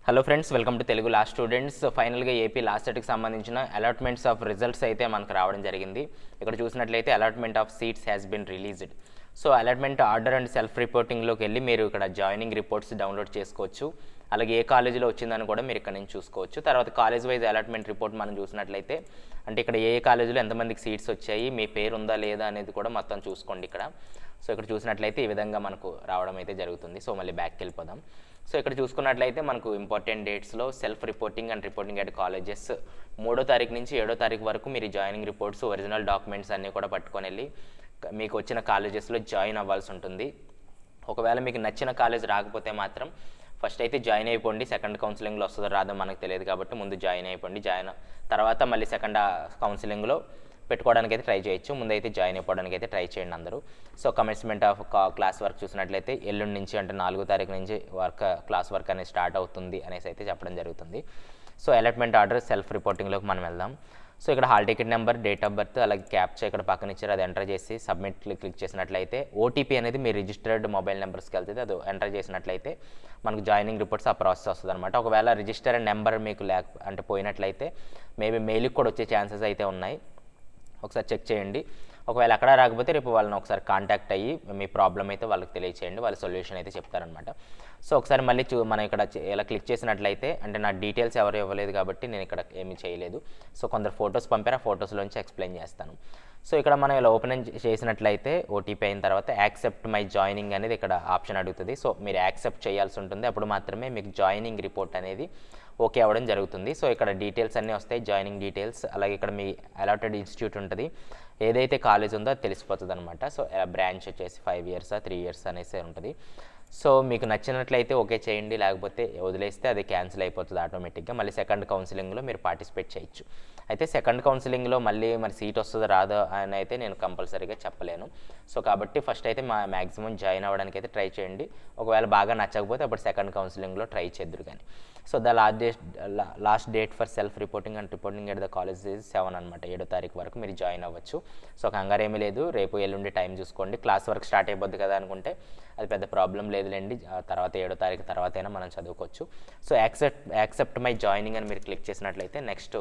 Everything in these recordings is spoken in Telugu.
hello friends welcome to Telugu last students ఫైనల్గా ఏపీ లాస్ట్ సెట్కి సంబంధించిన అలాట్మెంట్స్ ఆఫ్ రిజల్ట్స్ అయితే మనకు రావడం జరిగింది ఇక్కడ చూసినట్లయితే allotment of seats has been released so allotment order and self రిపోర్టింగ్లోకి వెళ్ళి మీరు ఇక్కడ జాయినింగ్ రిపోర్ట్స్ డౌన్లోడ్ చేసుకోవచ్చు అలాగే ఏ కాలేజీలో వచ్చిందని కూడా మీరు ఇక్కడ నుంచి చూసుకోవచ్చు తర్వాత కాలేజ్ వైజ్ అలాట్మెంట్ రిపోర్ట్ మనం చూసినట్లయితే అంటే ఇక్కడ ఏ కాలేజీలో ఎంతమందికి సీట్స్ వచ్చాయి మీ పేరు ఉందా లేదా అనేది కూడా మొత్తం చూసుకోండి ఇక్కడ సో ఇక్కడ చూసినట్లయితే ఈ విధంగా మనకు రావడం అయితే జరుగుతుంది సో మళ్ళీ బ్యాక్కి వెళ్ళిపోదాం సో ఇక్కడ చూసుకున్నట్లయితే మనకు ఇంపార్టెంట్ డేట్స్లో self reporting and reporting at colleges మూడో తారీఖు నుంచి ఏడో తారీఖు వరకు మీరు జాయినింగ్ రిపోర్ట్స్ ఒరిజినల్ డాక్యుమెంట్స్ అన్నీ కూడా పట్టుకొని వెళ్ళి క- మీకు వచ్చిన కాలేజెస్లో జాయిన్ అవ్వాల్సి ఉంటుంది ఒకవేళ మీకు నచ్చిన కాలేజ్ రాకపోతే మాత్రం ఫస్ట్ అయితే జాయిన్ అయిపోండి సెకండ్ కౌన్సిలింగ్లో వస్తుందో రాదో మనకు తెలియదు కాబట్టి ముందు జాయిన్ అయిపోండి జాయిన్ తర్వాత మళ్ళీ సెకండ్ కౌన్సిలింగ్లో పెట్టుకోవడానికి అయితే ట్రై చేయొచ్చు ముందైతే జాయిన్ అయిపోవడానికి అయితే ట్రై చేయండి అందరూ so commencement of class work చూసినట్లయితే ఎల్లుండి నుంచి అంటే నాలుగో తారీఖు నుంచి వర్క్ క్లాస్ వర్క్ అనేది స్టార్ట్ అవుతుంది అనేసి అయితే చెప్పడం జరుగుతుంది సో అలాట్మెంట్ ఆర్డర్ సెల్ఫ్ రిపోర్టింగ్లోకి మనం వెళ్దాం సో ఇక్కడ hall ticket number date of birth అలాగే క్యాప్చా ఇక్కడ పక్కన ఇచ్చారు అది ఎంటర్ చేసి సబ్మిట్ క్లిక్ చేసినట్లయితే ఓటీపీ అనేది మీ రిజిస్టర్డ్ మొబైల్ నెంబర్స్కి వెళ్తుంది అది ఎంటర్ చేసినట్లయితే మనకు జాయినింగ్ రిపోర్ట్స్ ఆ ప్రాసెస్ వస్తుంది అనమాట ఒకవేళ రిజిస్టర్ నెంబర్ మీకు లేక అంటే పోయినట్లయితే మేబీ మెయిల్కి కూడా వచ్చే ఛాన్సెస్ అయితే ఉన్నాయి ఒకసారి చెక్ చేయండి ఒకవేళ అక్కడ రాకపోతే రేపు వాళ్ళని ఒకసారి కాంటాక్ట్ అయ్యి మీ ప్రాబ్లం అయితే వాళ్ళకి తెలియచేయండి వాళ్ళ సొల్యూషన్ అయితే చెప్తారనమాట సో ఒకసారి మళ్ళీ చూ మనం ఇక్కడ చే- ఇలా క్లిక్ చేసినట్లయితే అంటే నా డీటెయిల్స్ ఎవరు ఇవ్వలేదు కాబట్టి నేను ఇక్కడ ఏమీ చేయలేదు సో కొందరు ఫొటోస్ పంపారు ఆ ఫొటోస్లోంచి ఎక్స్ప్లెయిన్ చేస్తాను సో ఇక్కడ మనం ఇలా ఓపెన్ చేసినట్లయితే ఓటీపీ అయిన తర్వాత యాక్సెప్ట్ మై జాయినింగ్ అనేది ఇక్కడ ఆప్షన్ అడుగుతుంది సో మీరు యాక్సెప్ట్ చేయాల్సి ఉంటుంది అప్పుడు మాత్రమే మీకు జాయినింగ్ రిపోర్ట్ అనేది ఓకే అవ్వడం జరుగుతుంది సో ఇక్కడ డీటెయిల్స్ అన్నీ వస్తాయి జాయినింగ్ డీటెయిల్స్ అలాగే ఇక్కడ మీ అలాటెడ్ ఇన్స్టిట్యూట్ ఉంటుంది ఏదైతే కాలేజ్ ఉందో అది తెలిసిపోతుంది అనమాట సో బ్రాంచ్ వచ్చేసి ఫైవ్ ఇయర్స్ త్రీ ఇయర్స్ అనేసి ఉంటుంది సో మీకు నచ్చినట్లయితే ఓకే చేయండి లేకపోతే వదిలేస్తే అది క్యాన్సిల్ అయిపోతుంది ఆటోమేటిక్గా మళ్ళీ సెకండ్ కౌన్సిలింగ్లో మీరు పార్టిసిపేట్ చేయొచ్చు అయితే సెకండ్ కౌన్సిలింగ్లో మళ్ళీ మరి సీట్ వస్తుందో రాదో అని అయితే నేను కంపల్సరీగా చెప్పలేను సో కాబట్టి ఫస్ట్ అయితే మా మ్యాక్సిమం జాయిన్ అవ్వడానికి అయితే ట్రై చేయండి ఒకవేళ బాగా నచ్చకపోతే అప్పుడు సెకండ్ కౌన్సిలింగ్లో ట్రై చేద్దరు కానీ so the last date last date for self reporting and reporting at the college is seven అనమాట ఏడో తారీఖు వరకు మీరు జాయిన్ అవ్వచ్చు సో కంగారు ఏమీ లేదు రేపు ఎల్లుండి టైం చూసుకోండి క్లాస్ వర్క్ స్టార్ట్ అయిపోద్ది కదా అనుకుంటే అది పెద్ద ప్రాబ్లం లేదులేండి ఆ తర్వాత ఏడో తారీఖు తర్వాత అయినా మనం చదువుకోవచ్చు so accept accept my joining అని మీరు క్లిక్ చేసినట్లయితే నెక్స్ట్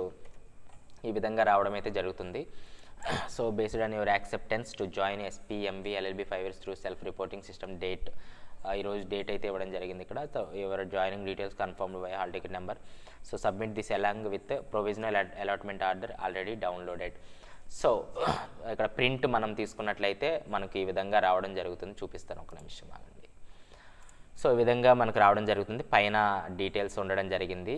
ఈ విధంగా రావడం అయితే జరుగుతుంది so based on your acceptance to join SP MB LLB five years through self reporting system date ఈరోజు డేట్ అయితే ఇవ్వడం జరిగింది ఇక్కడ your joining details confirmed by hall ticket number so submit this along with provisional allotment order already downloaded so ఇక్కడ ప్రింట్ మనం తీసుకున్నట్లయితే మనకి ఈ విధంగా రావడం జరుగుతుంది చూపిస్తాను ఒక నిమిషం ఆగండి సో ఈ విధంగా మనకు రావడం జరుగుతుంది పైన డీటెయిల్స్ ఉండడం జరిగింది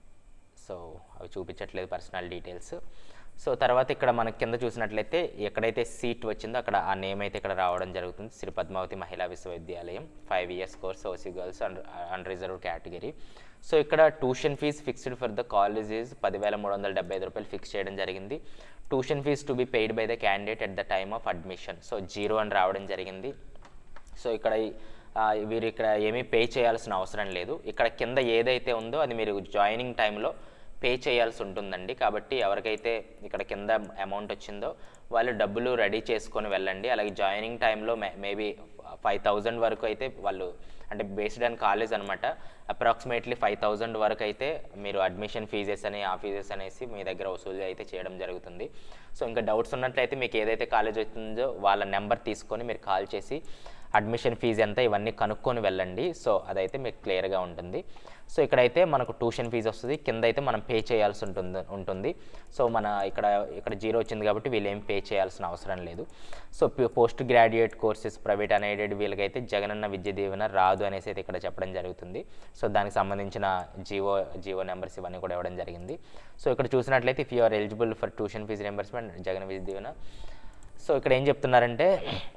సో అవి చూపించట్లేదు పర్సనల్ డీటెయిల్స్ సో తర్వాత ఇక్కడ మనకి కింద చూసినట్లయితే ఎక్కడైతే సీట్ వచ్చిందో అక్కడ ఆ నేమ్ అయితే ఇక్కడ రావడం జరుగుతుంది Shri Padmavathi Mahila Vishwavidyalayam five years course OC girls and unreserve category so ఇక్కడ tuition fee fixed for the college is పదివేల మూడు వందల డెబ్బై ఐదు రూపాయలు ఫిక్స్ చేయడం జరిగింది tuition fee to be paid by the candidate at the time of admission so zero అని రావడం జరిగింది సో ఇక్కడ ఈ- ఆ, వీరు ఇక్కడ ఏమీ పే చేయాల్సిన అవసరం లేదు ఇక్కడ కింద ఏదైతే ఉందో అది మీరు జాయినింగ్ టైంలో పే చేయాల్సి ఉంటుందండి కాబట్టి ఎవరికైతే ఇక్కడ కింద అమౌంట్ వచ్చిందో వాళ్ళు డబ్బులు రెడీ చేసుకొని వెళ్ళండి అలాగే జాయినింగ్ టైంలో మే మేబీ ఫైవ్ థౌజండ్ వరకు అయితే వాళ్ళు అంటే బేస్డ్ ఆన్ కాలేజ్ అనమాట అప్రాక్సిమేట్లీ ఫైవ్ థౌజండ్ వరకు అయితే మీరు అడ్మిషన్ ఫీజెస్ అని ఆ ఫీజెస్ అనేసి మీ దగ్గర వసూలు అయితే చేయడం జరుగుతుంది సో ఇంకా డౌట్స్ ఉన్నట్లయితే మీకు ఏదైతే కాలేజ్ అవుతుందో వాళ్ళ నెంబర్ తీసుకొని మీరు కాల్ చేసి అడ్మిషన్ ఫీజు ఎంత ఇవన్నీ కనుక్కొని వెళ్ళండి సో అదైతే మీకు క్లియర్గా ఉంటుంది సో ఇక్కడైతే మనకు ట్యూషన్ ఫీజు వస్తుంది కింద అయితే మనం పే చేయాల్సి ఉంటుంది ఉంటుంది సో మన ఇక్కడ ఇక్కడ జీరో వచ్చింది కాబట్టి వీళ్ళు ఏం పే చేయాల్సిన అవసరం లేదు so post graduate courses private unaided వీళ్ళకైతే జగనన్న విద్య దీవెన రాదు అనేసి అయితే ఇక్కడ చెప్పడం జరుగుతుంది సో దానికి సంబంధించిన జీవో జీవో నెంబర్స్ ఇవన్నీ కూడా ఇవ్వడం జరిగింది సో ఇక్కడ చూసినట్లయితే if you are eligible for tuition fee reimbursement Jagan Vidya Deevena so ఇక్కడ ఏం చెప్తున్నారంటే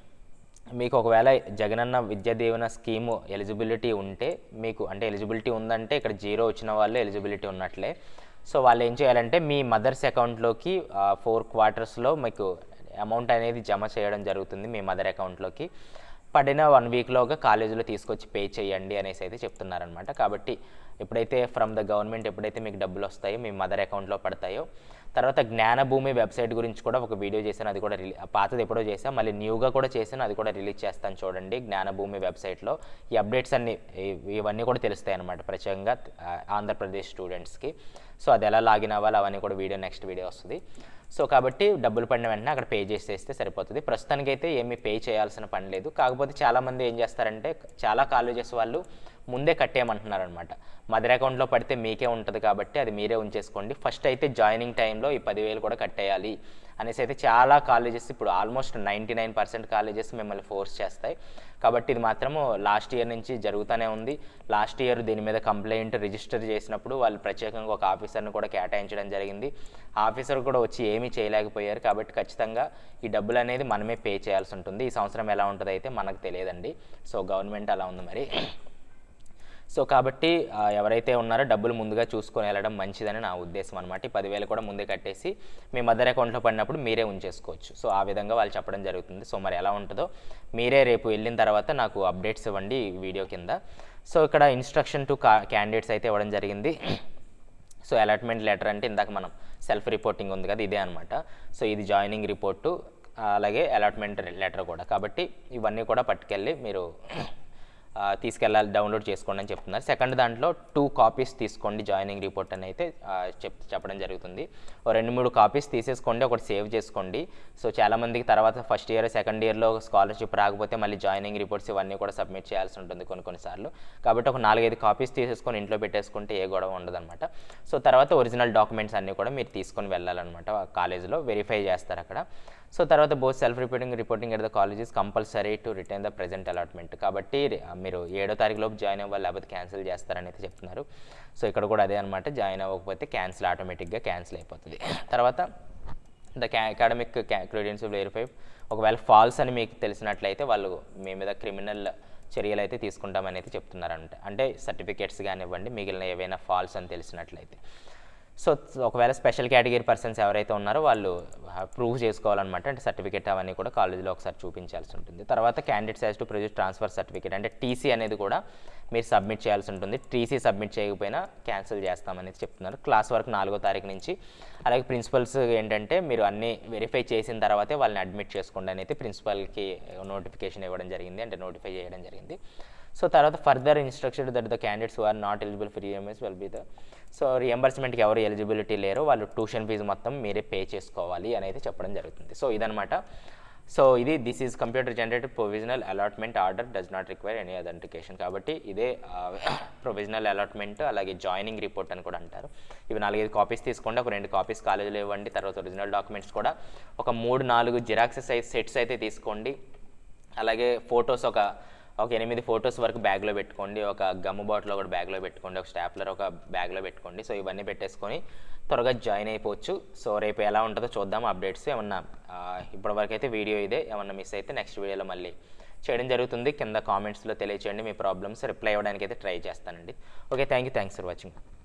మీకు ఒకవేళ జగనన్న విద్యా దీవెన స్కీము ఎలిజిబిలిటీ ఉంటే మీకు అంటే ఎలిజిబిలిటీ ఉందంటే ఇక్కడ జీరో వచ్చిన వాళ్ళు ఎలిజిబిలిటీ ఉన్నట్లే సో వాళ్ళు ఏం చేయాలంటే మీ మదర్స్ అకౌంట్లోకి ఫోర్ క్వార్టర్స్లో మీకు అమౌంట్ అనేది జమ చేయడం జరుగుతుంది మీ మదర్ అకౌంట్లోకి పడిన వన్ వీక్లోగా కాలేజీలో తీసుకొచ్చి పే చేయండి అనేసి అయితే చెప్తున్నారనమాట కాబట్టి ఎప్పుడైతే ఫ్రమ్ ద గవర్నమెంట్ ఎప్పుడైతే మీకు డబ్బులు వస్తాయో మీ మదర్ అకౌంట్లో పడతాయో తర్వాత జ్ఞానభూమి వెబ్సైట్ గురించి కూడా ఒక వీడియో చేశాను అది కూడా రిలీ పాతది ఎప్పుడో చేశాను మళ్ళీ న్యూగా కూడా చేశాను అది కూడా రిలీజ్ చేస్తాను చూడండి జ్ఞానభూమి వెబ్సైట్లో ఈ అప్డేట్స్ అన్ని ఇ- ఇవన్నీ కూడా తెలుస్తాయి అనమాట ప్రత్యేకంగా ఆ, ఆంధ్రప్రదేశ్ స్టూడెంట్స్కి సో అది ఎలా లాగిన్ అవ్వాలి అవన్నీ కూడా వీడియో నెక్స్ట్ వీడియో వస్తుంది సో కాబట్టి డబ్బులు పడిన వెంటనే అక్కడ పే చేసేస్తే సరిపోతుంది ప్రస్తుతానికైతే ఏమీ పే చేయాల్సిన పని లేదు కాకపోతే చాలామంది ఏం చేస్తారంటే చాలా కాలేజెస్ వాళ్ళు ముందే కట్టేయమంటున్నారు అనమాట మదర్ అకౌంట్లో పడితే మీకే ఉంటుంది కాబట్టి అది మీరే ఉంచేసుకోండి ఫస్ట్ అయితే జాయినింగ్ టైంలో ఈ పదివేలు కూడా కట్టేయాలి అనేసి అయితే చాలా కాలేజెస్ ఇప్పుడు almost ninety nine percent colleges మిమ్మల్ని ఫోర్స్ చేస్తాయి కాబట్టి ఇది మాత్రము లాస్ట్ ఇయర్ నుంచి జరుగుతూనే ఉంది లాస్ట్ ఇయర్ దీని మీద కంప్లైంట్ రిజిస్టర్ చేసినప్పుడు వాళ్ళు ప్రత్యేకంగా ఒక ఆఫీసర్ని కూడా కేటాయించడం జరిగింది ఆఫీసర్ కూడా వచ్చి ఏమీ చేయలేకపోయారు కాబట్టి ఖచ్చితంగా ఈ డబ్బులు అనేది మనమే పే చేయాల్సి ఉంటుంది ఈ సంవత్సరం ఎలా ఉంటుంది అయితే మనకు తెలియదండి సో గవర్నమెంట్ అలా ఉంది మరి సో కాబట్టి ఆ, ఎవరైతే ఉన్నారో డబ్బులు ముందుగా చూసుకొని వెళ్ళడం మంచిదని నా ఉద్దేశం అనమాట ఈ పదివేలు కూడా ముందే కట్టేసి మీ మదర్ అకౌంట్లో పడినప్పుడు మీరే ఉంచేసుకోవచ్చు సో ఆ విధంగా వాళ్ళు చెప్పడం జరుగుతుంది సో మరి ఎలా ఉంటుందో మీరే రేపు వెళ్ళిన తర్వాత నాకు అప్డేట్స్ ఇవ్వండి ఈ వీడియో కింద సో ఇక్కడ ఇన్స్ట్రక్షన్ టు కా క్యాండిడేట్స్ అయితే ఇవ్వడం జరిగింది సో అలాట్మెంట్ లెటర్ అంటే ఇందాక మనం సెల్ఫ్ రిపోర్టింగ్ ఉంది కదా ఇదే అనమాట సో ఇది జాయినింగ్ రిపోర్టు అలాగే అలాట్మెంట్ లెటర్ కూడా కాబట్టి ఇవన్నీ కూడా పట్టుకెళ్ళి మీరు ఆ, తీసుకెళ్ళాలి డౌన్లోడ్ చేసుకోండి అని చెప్తున్నారు సెకండ్ దాంట్లో టూ కాపీస్ తీసుకోండి జాయినింగ్ రిపోర్ట్ అని అయితే ఆ, చెప్ చెప్పడం జరుగుతుంది ఓ రెండు మూడు కాపీస్ తీసేసుకోండి ఒకటి సేవ్ చేసుకోండి సో చాలామందికి తర్వాత ఫస్ట్ ఇయర్ సెకండ్ ఇయర్లో స్కాలర్షిప్ రాకపోతే మళ్ళీ జాయినింగ్ రిపోర్ట్స్ ఇవన్నీ కూడా సబ్మిట్ చేయాల్సి ఉంటుంది కొన్ని కొన్నిసార్లు కాబట్టి ఒక నాలుగైదు కాపీస్ తీసేసుకొని ఇంట్లో పెట్టేసుకుంటే ఏ గొడవ ఉండదన్నమాట సో తర్వాత ఒరిజినల్ డాక్యుమెంట్స్ అన్నీ కూడా మీరు తీసుకొని వెళ్ళాలన్నమాట కాలేజీలో వెరిఫై చేస్తారు అక్కడ సో తర్వాత both self reporting reporting at the college is compulsory to retain the present allotment కాబట్టి ఆ, మీరు ఏడో తారీఖు లోపు జాయిన్ అవ్వాలి లేకపోతే క్యాన్సిల్ చేస్తారని అయితే చెప్తున్నారు సో ఇక్కడ కూడా అదే అనమాట జాయిన్ అవ్వకపోతే క్యాన్సిల్ ఆటోమేటిక్గా క్యాన్సిల్ అయిపోతుంది తర్వాత ద అకాడమిక్ క్రెడెన్స్ వెరిఫై ఒకవేళ ఫాల్స్ అని మీకు తెలిసినట్లయితే వాళ్ళు మీ మీద క్రిమినల్ చర్యలు అయితే తీసుకుంటామని అయితే చెప్తున్నారంట అంటే సర్టిఫికేట్స్ కానివ్వండి మిగిలిన ఏవైనా ఫాల్స్ అని తెలిసినట్లయితే సో ఒకవేళ స్పెషల్ కేటగిరీ పర్సన్స్ ఎవరైతే ఉన్నారో వాళ్ళు ప్రూవ్ చేసుకోవాలన్నమాట అంటే సర్టిఫికేట్ అవన్నీ కూడా కాలేజీలో ఒకసారి చూపించాల్సి ఉంటుంది తర్వాత candidates has to produce transfer certificate అంటే టీసీ అనేది కూడా మీరు సబ్మిట్ చేయాల్సి ఉంటుంది టీసీ సబ్మిట్ చేయకపోయినా క్యాన్సిల్ చేస్తామనేది చెప్తున్నారు క్లాస్ వర్క్ నాలుగో తారీఖు నుంచి అలాగే ప్రిన్సిపల్స్ ఏంటంటే మీరు అన్నీ వెరిఫై చేసిన తర్వాతే వాళ్ళని అడ్మిట్ చేసుకోండి అని అయితే ప్రిన్సిపల్కి నోటిఫికేషన్ ఇవ్వడం జరిగింది అంటే నోటిఫై చేయడం జరిగింది సో తర్వాత further instruction that the candidates are not eligible for EMS will be the so రియంబర్స్మెంట్కి ఎవరు ఎలిజిబిలిటీ లేరో వాళ్ళు ట్యూషన్ ఫీజు మొత్తం మీరే పే చేసుకోవాలి అని అయితే చెప్పడం జరుగుతుంది సో ఇదనమాట సో ఇది this is computer generated provisional allotment order does not require any authentication కాబట్టి ఇదే ప్రొవిజనల్ అలాట్మెంట్ అలాగే జాయినింగ్ రిపోర్ట్ అని కూడా అంటారు ఇవి నాలుగైదు కాపీస్ తీసుకోండి ఒక రెండు కాపీస్ కాలేజీలో ఇవ్వండి తర్వాత ఒరిజినల్ డాక్యుమెంట్స్ కూడా ఒక మూడు నాలుగు జిరాక్స్ సైజ్ సెట్స్ అయితే తీసుకోండి అలాగే ఫొటోస్ ఒక ఒక ఎనిమిది ఫొటోస్ వరకు బ్యాగ్లో పెట్టుకోండి ఒక గమ్ము బాటిల్ ఒకటి బ్యాగ్లో పెట్టుకోండి ఒక స్టాప్లర్ ఒక బ్యాగ్లో పెట్టుకోండి సో ఇవన్నీ పెట్టేసుకొని త్వరగా జాయిన్ అయిపోవచ్చు సో రేపు ఎలా ఉంటుందో చూద్దాం అప్డేట్స్ ఏమన్నా ఆ, ఇప్పటివరకు అయితే వీడియో ఇదే ఏమన్నా మిస్ అయితే నెక్స్ట్ వీడియోలో మళ్ళీ చేయడం జరుగుతుంది కింద కామెంట్స్లో తెలియచేయండి మీ ప్రాబ్లమ్స్ రిప్లై ఇవ్వడానికి అయితే ట్రై చేస్తానండి okay thank you thanks for watching